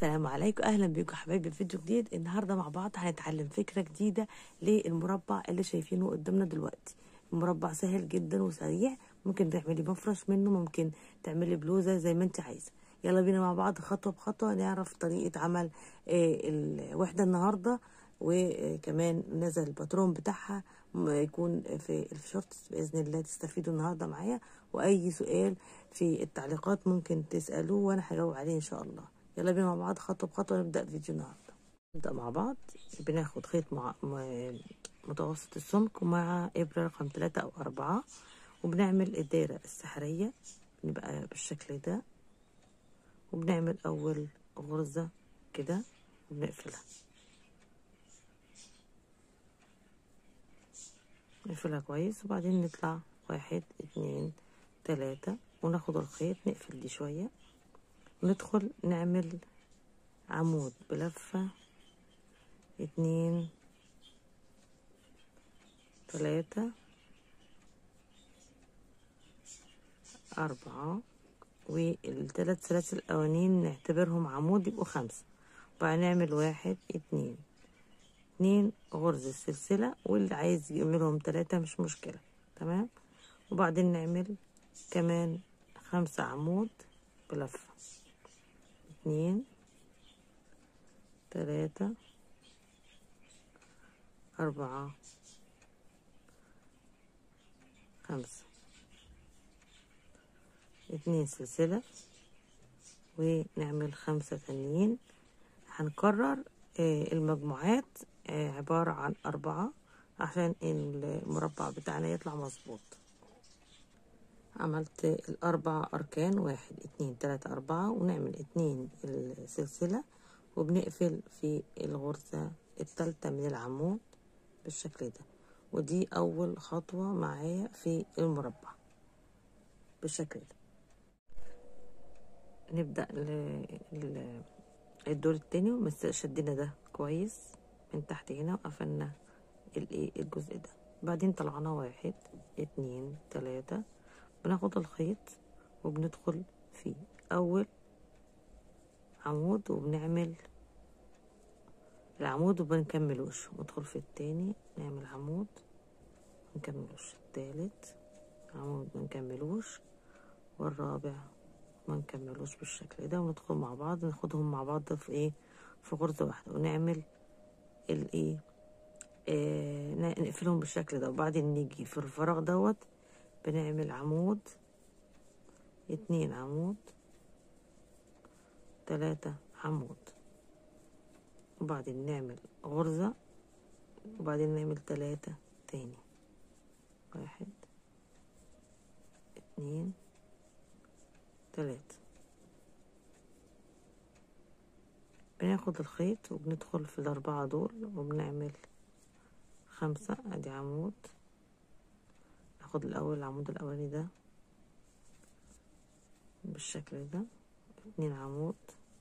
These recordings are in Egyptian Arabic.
السلام عليكم اهلا بيكم حبايبي في فيديو جديد النهارده مع بعض هنتعلم فكره جديده للمربع اللي شايفينه قدامنا دلوقتي المربع سهل جدا وسريع ممكن تعملي مفرش منه ممكن تعملي بلوزه زي ما انت عايزه يلا بينا مع بعض خطوه بخطوه نعرف طريقه عمل آه، الوحده النهارده وكمان نزل الباترون بتاعها م- يكون في الشورتس باذن الله تستفيدوا النهارده معايا واي سؤال في التعليقات ممكن تسالوه وانا هجاوب عليه ان شاء الله يلا بينا مع بعض خطوه بخطوه نبدا الفيديو النهارده نبدا مع بعض بناخد خيط مع... م- متوسط السمك مع ابره رقم ثلاثة او أربعة وبنعمل الدايره السحريه نبقى بالشكل ده وبنعمل اول غرزه كده وبنقفلها نقفلها كويس وبعدين نطلع واحد اتنين تلاتة وناخد الخيط نقفل دي شوية وندخل نعمل عمود بلفة اتنين تلاتة أربعة والتلات سلاسل الأولانيين نعتبرهم عمود يبقوا خمسة وبعدين نعمل واحد اتنين اتنين غرزة سلسلة واللي عايز يعملهم تلاتة مش مشكلة تمام وبعدين نعمل كمان خمسة عمود بلفة اتنين تلاتة أربعة خمسة اتنين سلسلة ونعمل خمسة تانيين هنكرر آه، المجموعات آه، عبارة عن أربعة عشان المربع بتاعنا يطلع مظبوط عملت الأربع أركان واحد اتنين تلاتة أربعة ونعمل اتنين السلسلة وبنقفل في الغرزة التالتة من العمود بالشكل ده ودي أول خطوة معايا في المربع بالشكل ده نبدأ ل- ل- الدور التاني ومس- شدينا ده كويس من تحت هنا وقفلنا الايه الجزء ده بعدين طلعنا واحد اتنين تلاتة بناخد الخيط وبندخل في اول عمود وبنعمل العمود وبنكملوش ندخل في التاني نعمل عمود منكملوش التالت عمود منكملوش والرابع ما نكملوش بالشكل ده وندخل مع بعض ناخدهم مع بعض في ايه في غرزة واحدة ونعمل الايه آه ن- نقفلهم بالشكل ده وبعدين نيجي في الفراغ دوت بنعمل عمود اتنين عمود تلاتة عمود وبعدين نعمل غرزة وبعدين نعمل تلاتة تاني واحد اتنين تلاتة بناخد الخيط وبندخل في الأربعة دول وبنعمل خمسة أدي عمود ناخد الأول العمود الأولاني ده بالشكل ده اتنين عمود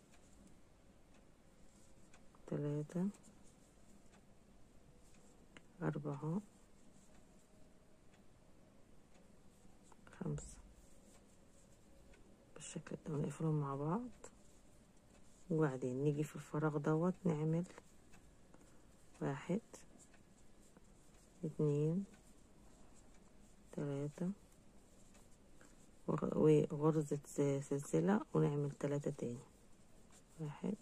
تلاتة أربعة خمسة بالشكل ده ونقفلهم مع بعض وبعدين نيجي في الفراغ دوت نعمل واحد اتنين تلاتة وغ- وغرزة س- سلسلة ونعمل تلاتة تاني واحد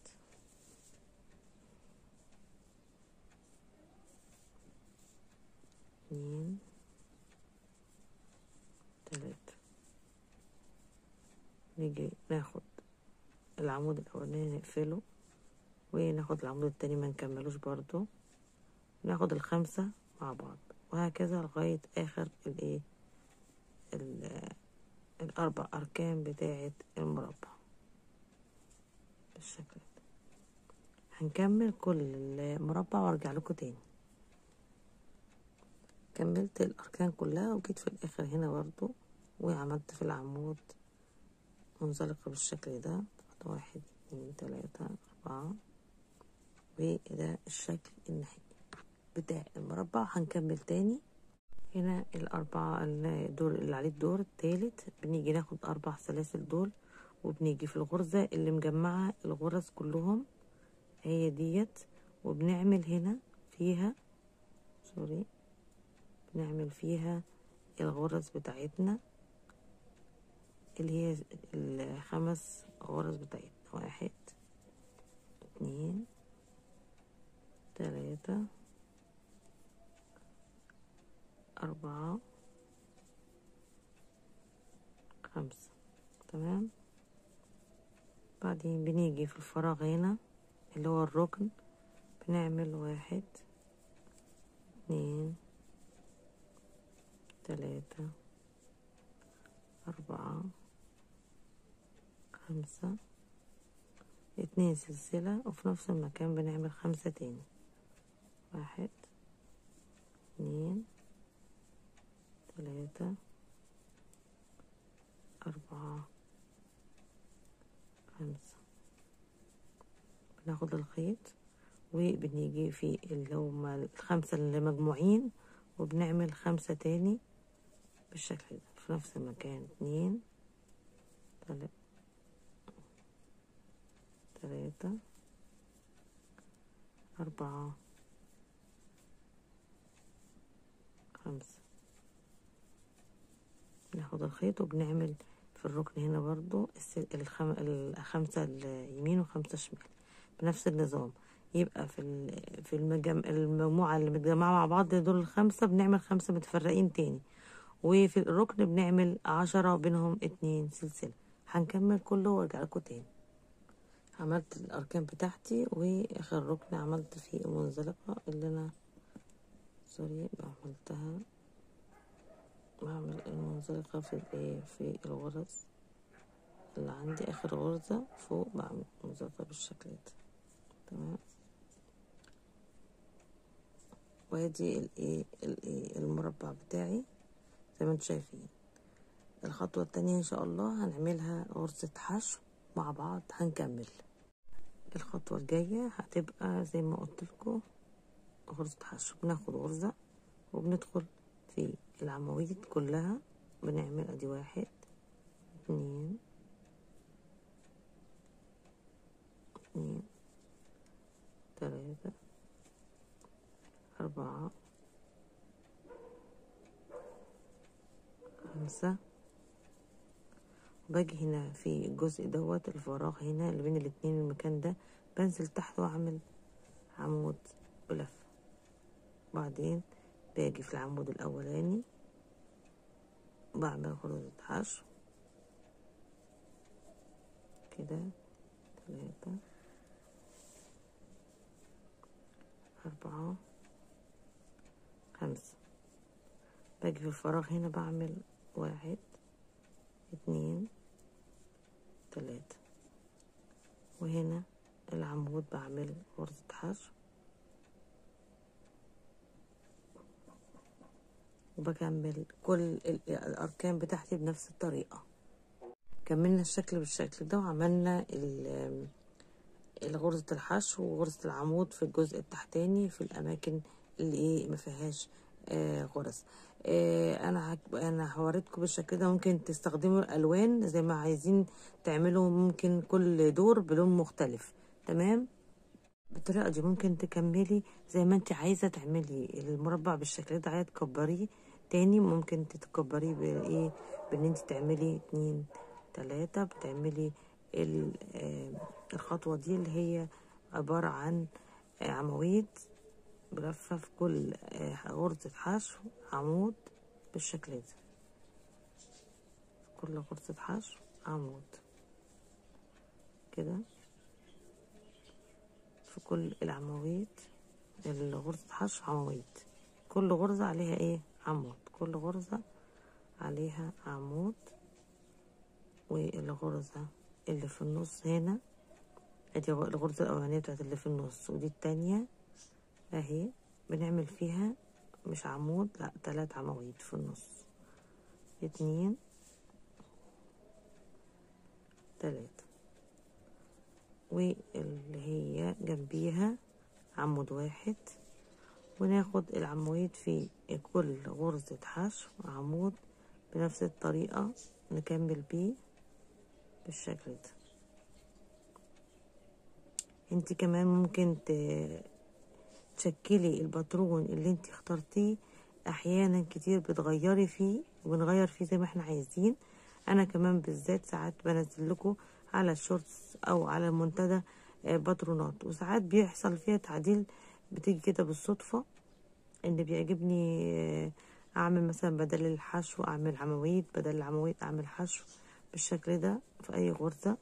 اتنين تلاتة نيجي ناخد العمود الاولاني نقفله وناخد العمود التاني ما نكملوش برضو ناخد الخمسة مع بعض وهكذا لغاية اخر الايه ال- الاربع اركان بتاعة المربع بالشكل ده هنكمل كل المربع وارجع لكم تاني كملت الاركان كلها وجيت في الاخر هنا برضو وعملت في العمود منزلقة بالشكل ده واحد اتنين تلاتة أربعة وده الشكل النهائي بتاع المربع هنكمل تاني هنا الأربعة الدور اللي عليه الدور التالت بنيجي ناخد أربع سلاسل دول وبنيجي في الغرزة اللي مجمعة الغرز كلهم هي ديت وبنعمل هنا فيها سوري بنعمل فيها الغرز بتاعتنا اللي هي الخمس غرز بتاعتنا واحد اتنين تلاتة أربعة خمسة تمام بعدين بنيجي في الفراغ هنا اللي هو الركن بنعمل واحد اتنين تلاتة أربعة خمسة اتنين سلسلة وفي نفس المكان بنعمل خمسة تاني واحد اتنين تلاتة أربعة خمسة بناخد الخيط وبنيجي في اللي هما الخمسة اللي مجموعين وبنعمل خمسة تاني بالشكل ده في نفس المكان اتنين تلاتة تلاتة أربعة خمسة ناخد الخيط وبنعمل في الركن هنا برضو الخم... الخمسة اليمين وخمسة شمال بنفس النظام يبقى في في المجم... المجموعة اللي متجمعة مع بعض دول الخمسة بنعمل خمسة متفرقين تاني وفي الركن بنعمل عشرة بينهم اتنين سلسلة هنكمل كله وارجع لكم تاني عملت الأركان بتاعتي وآخر ركن عملت فيه المنزلقة اللي أنا سوري عملتها بعمل المنزلقة في الايه في الغرز اللي عندي آخر غرزة فوق بعمل منزلقة بالشكل ده تمام وادي الايه الايه المربع بتاعي زي ما انتم شايفين الخطوة التانية ان شاء الله هنعملها غرزة حشو مع بعض هنكمل الخطوة الجاية هتبقى زي ما قلت لكم غرزة حشو بناخد غرزة وبندخل في العواميد كلها بنعمل ادي واحد اتنين اتنين تلاتة أربعة خمسة باجي هنا في الجزء دوت الفراغ هنا اللي بين الاتنين المكان ده بنزل تحت واعمل عمود بلفة بعدين باجي في العمود الاولاني بعمل غرزة حشو كده تلاتة أربعة خمسة باجي في الفراغ هنا بعمل واحد اتنين تلاتة وهنا العمود بعمل غرزة حشو وبكمل كل الأركان بتاعتي بنفس الطريقة كملنا الشكل بالشكل ده وعملنا غرزة الحشو وغرزة العمود في الجزء التحتاني في الأماكن اللي ايه ما فيهاش آه غرز آه انا هك... انا هوريتكم بالشكل ده ممكن تستخدموا الالوان زي ما عايزين تعملوا ممكن كل دور بلون مختلف تمام بالطريقه دي ممكن تكملي زي ما انت عايزه تعملي المربع بالشكل ده عايزه تكبريه تاني ممكن تتكبريه بايه بان انت تعملي اتنين تلاتة بتعملي آه الخطوه دي اللي هي عباره عن عواميد بلفة في كل غرزة حشو عمود بالشكل ده في كل غرزة حشو عمود كده في كل العواميد غرزة حشو عواميد كل غرزة عليها ايه عمود كل غرزة عليها عمود والغرزة اللي في النص هنا ادي الغرزة الأولانية بتاعت اللي في النص ودي التانية اهي بنعمل فيها مش عمود لا تلات عواميد في النص اتنين تلاتة واللي هي جنبيها عمود واحد وناخد العواميد في كل غرزة حشو عمود بنفس الطريقة نكمل بيه بالشكل ده انت كمان ممكن ت- تشكلي الباترون اللي انت اخترتيه احيانا كتير بتغيري فيه وبنغير فيه زي ما احنا عايزين انا كمان بالذات ساعات بنزل لكم على الشورتس او على المنتدى آه، باترونات وساعات بيحصل فيها تعديل بتيجي كده بالصدفة ان بيعجبني آه، اعمل مثلا بدل الحشو اعمل عواميد بدل العواميد اعمل حشو بالشكل ده في اي غرزة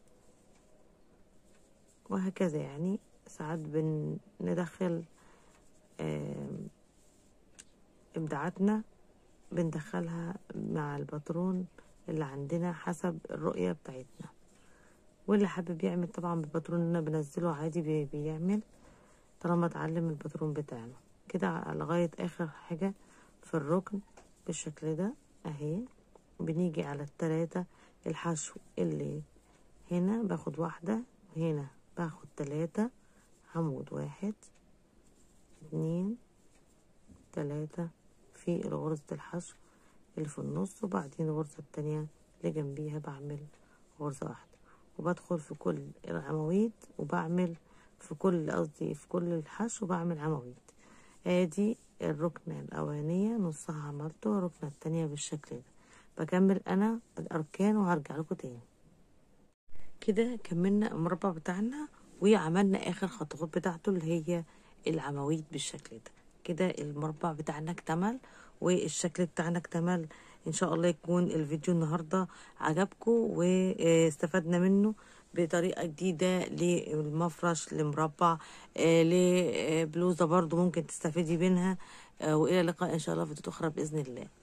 وهكذا يعني ساعات بندخل آم، ابداعاتنا بندخلها مع الباترون اللي عندنا حسب الرؤية بتاعتنا واللي حابب يعمل طبعا بالباترون اللي انا بنزله عادي بي- بيعمل طالما اتعلم الباترون بتاعنا كده لغاية اخر حاجة في الركن بالشكل ده اهي بنيجي على التلاتة الحشو اللي هنا باخد واحدة وهنا باخد تلاتة عمود واحد اتنين تلاتة في غرزة الحشو اللي في النص وبعدين الغرزة التانية اللي جنبيها بعمل غرزة واحدة وبدخل في كل العواميد وبعمل في كل قصدي في كل الحشو بعمل عواميد ادي الركنة الأولانية نصها عملته والركنة التانية بالشكل ده بكمل أنا الأركان وهرجع لكم تاني كده كملنا المربع بتاعنا وعملنا اخر خطوات بتاعته اللي هي العواميد بالشكل ده كده المربع بتاعنا اكتمل والشكل بتاعنا اكتمل ان شاء الله يكون الفيديو النهارده عجبكم واستفدنا منه بطريقه جديده للمفرش لمربع آه، لبلوزه برضو ممكن تستفيدي منها آه، والى اللقاء ان شاء الله في فيديوهات اخرى باذن الله